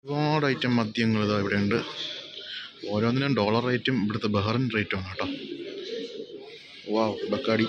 ഒരുപാട് ഐറ്റം മദ്യങ്ങൾ ഇതാ ഇവിടെ ഉണ്ട് ഓരോന്നിനും ഡോളർ റേറ്റും ഇവിടുത്തെ ബഹ്റിൻ റേറ്റും ആണ് കേട്ടോ വാവ് ബക്കാടി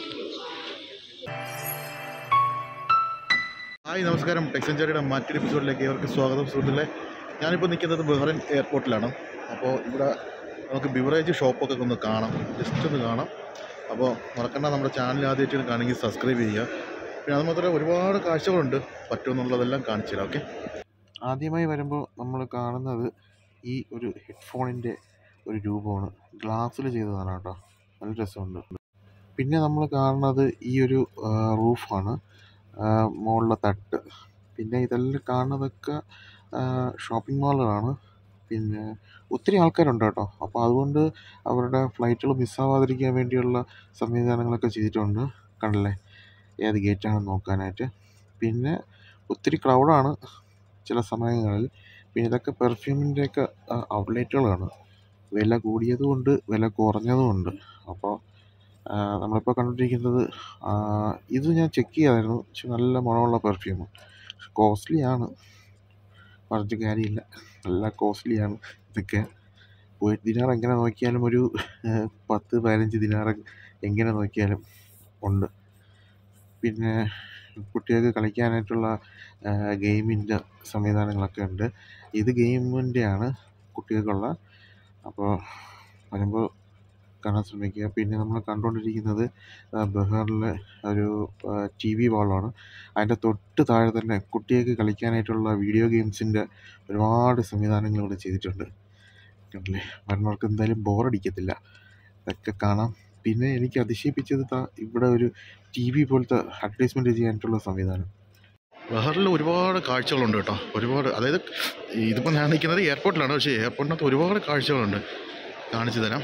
ഹായ് നമസ്കാരം ടെക്സഞ്ചാരിയുടെ മറ്റൊരു എപ്പിസോഡിലേക്ക് ഏവർക്ക് സ്വാഗതം സുഹൃത്തുക്കളെ ഞാനിപ്പോൾ നിൽക്കുന്നത് ബഹ്റിൻ എയർപോർട്ടിലാണ് അപ്പോൾ ഇവിടെ നമുക്ക് ബിവറേജ് ഷോപ്പൊക്കെ ഒന്ന് കാണാം ജസ്റ്റ് ഒന്ന് കാണാം അപ്പോൾ മറക്കണ്ട നമ്മുടെ ചാനൽ ആദ്യമായിട്ട് കാണുമെങ്കിൽ സബ്സ്ക്രൈബ് ചെയ്യുക പിന്നെ അത് മാത്രമേ ഒരുപാട് കാഴ്ചകളുണ്ട് പറ്റുമെന്നുള്ളതെല്ലാം കാണിച്ചു തരാം ഓക്കെ ആദ്യമായി വരുമ്പോൾ നമ്മൾ കാണുന്നത് ഈ ഒരു ഹെഡ്ഫോണിൻ്റെ ഒരു രൂപമാണ് ഗ്ലാസ്സിൽ ചെയ്തതാണ് കേട്ടോ നല്ല രസമുണ്ട് പിന്നെ നമ്മൾ കാണുന്നത് ഈ ഒരു റൂഫാണ് മുകളിലെ തട്ട് പിന്നെ ഇതെല്ലാം കാണുന്നതൊക്കെ ഷോപ്പിംഗ് മാളുകളാണ് പിന്നെ ഒത്തിരി ആൾക്കാരുണ്ട് കേട്ടോ അപ്പോൾ അതുകൊണ്ട് അവരുടെ ഫ്ലൈറ്റുകൾ മിസ്സാവാതിരിക്കാൻ വേണ്ടിയുള്ള സംവിധാനങ്ങളൊക്കെ ചെയ്തിട്ടുണ്ട് കണ്ടില്ലേ ഏത് ഗേറ്റാണെന്ന് നോക്കാനായിട്ട് പിന്നെ ഒത്തിരി ക്രൗഡാണ് ചില സമയങ്ങളിൽ പിന്നെ ഇതൊക്കെ പെർഫ്യൂമിൻ്റെയൊക്കെ ഔട്ട്ലെറ്റുകളാണ് വില കൂടിയതും ഉണ്ട് വില കുറഞ്ഞതും ഉണ്ട് അപ്പോൾ നമ്മളിപ്പോൾ കണ്ടുകൊണ്ടിരിക്കുന്നത് ഇത് ഞാൻ ചെക്ക് ചെയ്തായിരുന്നു പക്ഷെ നല്ല മണമുള്ള പെർഫ്യൂം കോസ്റ്റ്ലിയാണ് പറഞ്ഞിട്ട് കാര്യമില്ല നല്ല കോസ്റ്റ്ലിയാണ് ഇതൊക്കെ പോയിട്ട് ദിനാർ എങ്ങനെ നോക്കിയാലും ഒരു പത്ത് പതിനഞ്ച് ദിനാർ എങ്ങനെ നോക്കിയാലും ഉണ്ട് പിന്നെ കുട്ടികൾക്ക് കളിക്കാനായിട്ടുള്ള ഗെയിമിൻ്റെ സംവിധാനങ്ങളൊക്കെ ഉണ്ട് ഇത് ഗെയിമിൻ്റെയാണ് കുട്ടികൾക്കുള്ള അപ്പോൾ വരുമ്പോൾ കാണാൻ ശ്രമിക്കുക പിന്നെ നമ്മൾ കണ്ടുകൊണ്ടിരിക്കുന്നത് ബഹറിലെ ഒരു ടി വി വാളാണ് അതിൻ്റെ തൊട്ട് താഴെ തന്നെ കുട്ടികൾക്ക് കളിക്കാനായിട്ടുള്ള വീഡിയോ ഗെയിംസിൻ്റെ ഒരുപാട് സംവിധാനങ്ങൾ ഇവിടെ ചെയ്തിട്ടുണ്ട് കണ്ടില്ലേ വരുന്നവർക്ക് എന്തായാലും ബോറടിക്കത്തില്ല ഇതൊക്കെ കാണാം പിന്നെ എനിക്ക് അതിശയിപ്പിച്ചത് ഇവിടെ ഒരു ടി വി പോലത്തെ അഡ്വർടൈസ്മെൻറ്റ് ചെയ്യാനായിട്ടുള്ള സംവിധാനം ബഹറിൽ ഒരുപാട് കാഴ്ചകളുണ്ട് കേട്ടോ ഒരുപാട് അതായത് ഇതിപ്പോൾ ഞാൻ നിൽക്കുന്നത് എയർപോർട്ടിലാണ് പക്ഷേ എയർപോർട്ടിനകത്ത് ഒരുപാട് കാഴ്ചകളുണ്ട് കാണിച്ചു തരാം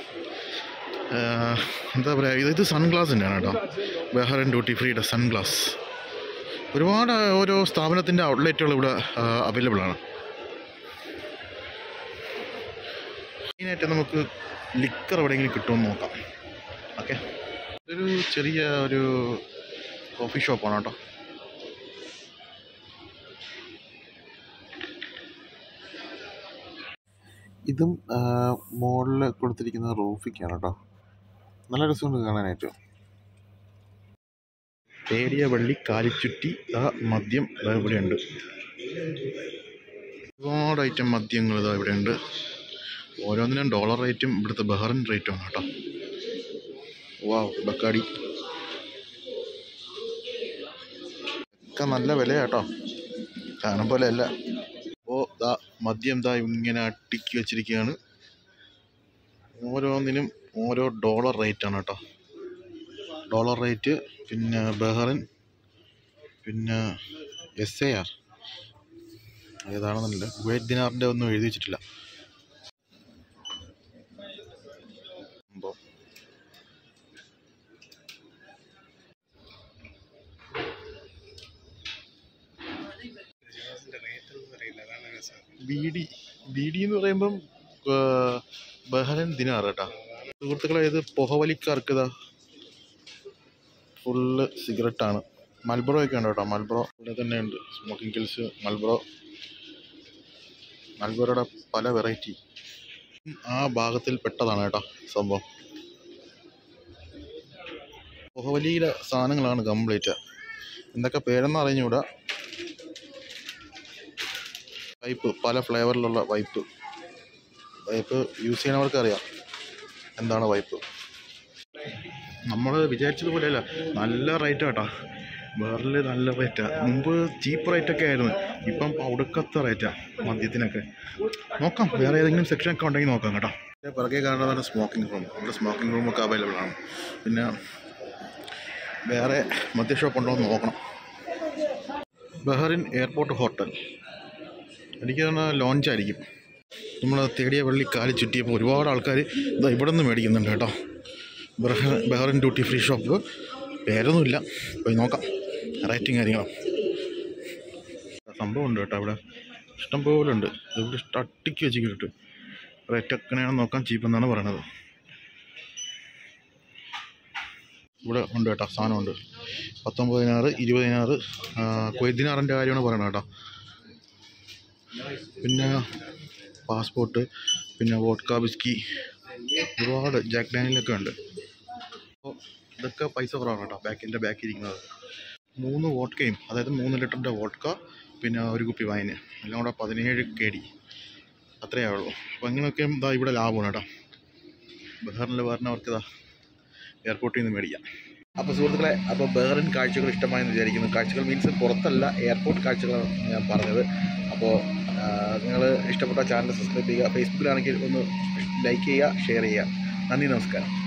എന്താ പറയുക ഇത് ഇത് സൺഗ്ലാസിൻ്റെ ആണ് കേട്ടോ ബഹറിൻ ഡ്യൂട്ടി ഫ്രീയുടെ സൺഗ്ലാസ് ഒരുപാട് ഓരോ സ്ഥാപനത്തിൻ്റെ ഔട്ട്ലെറ്റുകൾ ഇവിടെ അവൈലബിൾ ആണ് മെയിനായിട്ട് നമുക്ക് ലിക്കർ എവിടെയെങ്കിലും കിട്ടുമെന്ന് നോക്കാം ഓക്കെ ഇതൊരു ചെറിയ ഒരു കോഫി ഷോപ്പാണ് കേട്ടോ ഇതും മുകളിൽ കൊടുത്തിരിക്കുന്ന റൂഫിക്കാണ് കേട്ടോ നല്ല രസമുണ്ട് കാണാനായിട്ട് തേടിയ വള്ളി കാലിച്ചുറ്റി ആ മദ്യം ഇതാ ഇവിടെയുണ്ട് ഒരുപാട് ഐറ്റം മദ്യങ്ങൾ ഇതാ ഇവിടെയുണ്ട് ഓരോന്നിനും ഡോളർ റേറ്റും ഇവിടുത്തെ ബഹ്റിൻ റേറ്റും ആണ് കേട്ടോ വാവ് ബക്കാടി ഒക്കെ നല്ല വിലയാ കേട്ടോ കാണും പോലെ അല്ല ഓ ദാ മദ്യം ദാ ഇങ്ങനെ അട്ടിക്ക് വെച്ചിരിക്കുകയാണ് ഓരോന്നിനും ഓരോ ഡോളർ റേറ്റാണ് കേട്ടോ ഡോളർ റേറ്റ് പിന്നെ ബഹ്റിൻ പിന്നെ എസ് എ ആർ ഏതാണെന്നില്ല കുവൈറ്റ് ദിനാറിൻ്റെ ഒന്നും എഴുതി വെച്ചിട്ടില്ല ബി ഡി ബി ഡി എന്ന് പറയുമ്പം ബഹ്റൈൻ ദിനാർ കേട്ടോ സുഹൃത്തുക്കളെ ഇത് പുകവലിക്കാർക്ക് ഇതാ ഫുള്ള് സിഗരറ്റാണ് മൽബ്രോ ഒക്കെ ഉണ്ട് കേട്ടോ മൽബ്രോ ഇവിടെ തന്നെ ഉണ്ട് സ്മോക്കിംഗ് കിൽസ് മൽബ്രോ മൽബ്രോയുടെ പല വെറൈറ്റി ആ ഭാഗത്തിൽ പെട്ടതാണ് കേട്ടോ സംഭവം പുകവലിയിലെ സാധനങ്ങളാണ് കംപ്ലീറ്റ് എന്തൊക്കെ പേരെന്ന് അറിഞ്ഞുകൂടാ വൈപ്പ് പല ഫ്ലേവറിലുള്ള വൈപ്പ് വൈപ്പ് യൂസ് ചെയ്യണവർക്ക് അറിയാം എന്താണ് വൈപ്പ് നമ്മൾ വിചാരിച്ചതുപോലെയല്ല നല്ല റേറ്റ് കേട്ടോ വേറെ നല്ല റേറ്റാണ് മുമ്പ് ചീപ്പ് റേറ്റൊക്കെ ആയിരുന്നു ഇപ്പം ഒടുക്കത്തെ റേറ്റാണ് മദ്യത്തിനൊക്കെ നോക്കാം വേറെ ഏതെങ്കിലും സെക്ഷനൊക്കെ ഉണ്ടെങ്കിൽ നോക്കാം കേട്ടോ പിറകെ കാണുന്നതാണ് സ്മോക്കിംഗ് റൂം അവിടെ സ്മോക്കിംഗ് റൂമൊക്കെ അവൈലബിൾ ആണ് പിന്നെ വേറെ മദ്യ ഷോപ്പ് ഉണ്ടോ എന്ന് നോക്കണം ബഹറിൻ എയർപോർട്ട് ഹോട്ടൽ എനിക്ക് തോന്നുന്നത് ലോഞ്ചായിരിക്കും നമ്മൾ തേടിയ വള്ളി കാലി ചുറ്റിയപ്പോൾ ഒരുപാട് ആൾക്കാർ ഇതാ ഇവിടെ നിന്ന് മേടിക്കുന്നുണ്ട് കേട്ടോ ബഹറിൻ ഡ്യൂട്ടി ഫ്രീ ഷോപ്പ് പേരൊന്നുമില്ല പോയി നോക്കാം റേറ്റും കാര്യങ്ങളും സംഭവം ഉണ്ട് കേട്ടോ ഇവിടെ ഇഷ്ടം പോലെ ഉണ്ട് ഇവിടെ അട്ടിക്ക് വെച്ച് കിട്ടും റേറ്റ് എങ്ങനെയാണെന്ന് നോക്കാൻ ചീപ്പെന്നാണ് പറയണത് ഇവിടെ ഉണ്ട് കേട്ടോ സാധനമുണ്ട് പത്തൊമ്പതിനാറ് ഇരുപതിനാറ് കൊയ്തിനാറിൻ്റെ കാര്യമാണ് പറയണത് കേട്ടോ പിന്നെ പാസ്പോർട്ട് പിന്നെ വോഡ്ക വിസ്കി ഒരുപാട് ജാക്ക് ഡാനിലൊക്കെ ഉണ്ട് അപ്പോൾ ഇതൊക്കെ പൈസ കുറവാണ് കേട്ടോ ബാക്കിൻ്റെ ബാക്കിൽ ഇരിക്കുന്നത് മൂന്ന് വോഡ്കയും അതായത് മൂന്ന് ലിറ്ററിൻ്റെ വോഡ്ക പിന്നെ ഒരു കുപ്പി വൈന് എല്ലാം കൂടെ പതിനേഴ് കെ ഡി അത്രയേ ഉള്ളൂ അപ്പോൾ ഇങ്ങനെയൊക്കെ ഇതാ ഇവിടെ ലാഭമാണ് കേട്ടോ ബഹറിനിൽ വരുന്നവർക്ക് ഇതാ എയർപോർട്ടിൽ നിന്ന് മേടിക്കാം അപ്പോൾ സുഹൃത്തുക്കളെ അപ്പോൾ ബഹറിൻ കാഴ്ചകൾ ഇഷ്ടമായെന്ന് വിചാരിക്കുന്നു കാഴ്ചകൾ മീൻസ് പുറത്തല്ല എയർപോർട്ട് കാഴ്ചകളാണ് ഞാൻ പറഞ്ഞത് അപ്പോൾ നിങ്ങൾ ഇഷ്ടപ്പെട്ട ചാനൽ സബ്സ്ക്രൈബ് ചെയ്യുക ഫേസ്ബുക്കിലാണെങ്കിൽ ഒന്ന് ലൈക്ക് ചെയ്യുക ഷെയർ ചെയ്യുക നന്ദി നമസ്കാരം